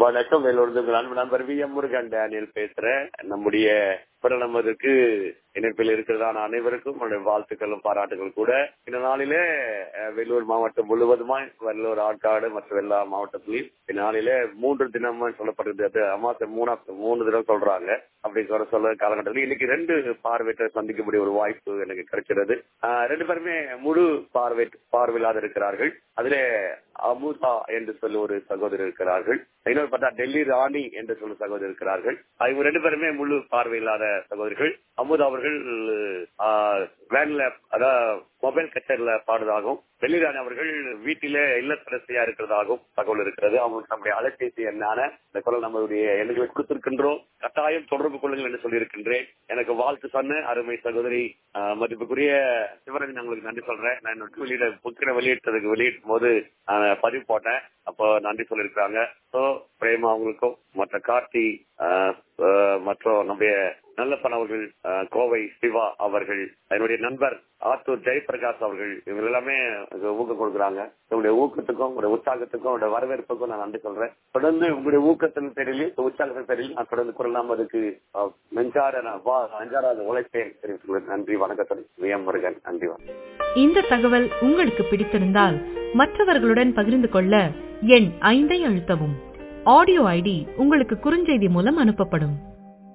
வணக்கம் வேலூர்ந்து உங்கள் அன்பு நண்பர் வி எம் முருகன் டேனியல் பேசுறேன் நம்முடைய பிரதமருக்கு இணைப்பில் இருக்கிறதான அனைவருக்கும் என்னுடைய வாழ்த்துக்களும் பாராட்டுகள் கூட இந்த நாளிலே அஹ், வேலூர் மாவட்டம் முழுவதுமாய் வெள்ளூர் ஆற்காடு மற்றும் எல்லா மாவட்டத்திலையும் இந்த நாளிலே மூன்று தினம் சொல்லப்படுது அது அமாசை மூணா மூணு தினம் சொல்றாங்க அப்படி சொல்ல சொல்ல காலகட்டத்தில் இன்னைக்கு ரெண்டு பார்வையற்ற சந்திக்கக்கூடிய ஒரு வாய்ப்பு எனக்கு கிடைக்கிறது ஆஹ், ரெண்டு பேருமே முழு பார்வை பார்வையில்லாத இருக்கிறார்கள் அதிலே அமுதா என்று சொல்லி ஒரு சகோதரர் இருக்கிறார்கள் இன்னொரு பார்த்தா டெல்லி ராணி என்று சொல்லி சகோதரர் இருக்கிறார்கள் இவங்க ரெண்டு பேருமே முழு பார்வையில்லாத சகோதரிகள் அமுதா அவர்கள் ஆஹ், வேன்ல அதாவது மொபைல் கச்சேரியில பாடுவதாகவும் டெல்லி ராணி அவர்கள் வீட்டிலே இல்லத்தரசியா இருக்கிறதாகவும் தகவல் இருக்கிறது அவங்களுக்கு நம்முடைய அலைபேசி என்னான இந்த குரல் நம்மளுடைய எண்ணுகளை கொடுத்திருக்கின்றோம் கட்டாயம் தொடர்பு கொள்ளுங்கள் என்று சொல்லியிருக்கின்றேன் எனக்கு வாழ்த்து சொன்ன அருமை சகோதரி ஆஹ், மதிப்புக்குரிய சிவரஞ்சன் உங்களுக்கு நன்றி சொல்றேன் நான் என்னோட வெளியிட புக்கின வெளியிட்டதுக்கு வெளியிடும் போது ஆஹ், பதிவு போட்டேன் அப்போ நன்றி சொல்லியிருக்காங்க சோ பிரேமா அவங்களுக்கும் மற்ற கார்த்தி ஆஹ், ஆஹ், மற்றும் நம்முடைய நல்லப்பன் அவர்கள் ஆஹ், கோவை சிவா அவர்கள் என்னுடைய நண்பர் ஆத்தூர் ஜெயபிரகாஷ் அவர்கள் இவங்க எல்லாமே எனக்கு ஊக்கம் கொடுக்குறாங்க உங்களுடைய ஊக்கத்துக்கும் உங்களுடைய உற்சாகத்துக்கும் உங்களுடைய வரவேற்புக்கும் நான் நன்றி சொல்றேன் தொடர்ந்து உங்களுடைய ஊக்கத்தின் பேரில் உற்சாகத்தின் பேரில் நான் தொடர்ந்து குரலாம் அதுக்கு ஆஹ், நெஞ்சார நான் வா- நெஞ்சார உழைப்பேன் தெரிவித்துக் நன்றி வணக்கத்துடன் வி எம் முருகன் நன்றி வணக்கம் இந்த தகவல் உங்களுக்கு பிடித்திருந்தால் மற்றவர்களுடன் பகிர்ந்து கொள்ள எண் ஐந்தை அழுத்தவும் ஆடியோ ஐடி உங்களுக்கு குறுஞ்செய்தி மூலம் அனுப்பப்படும்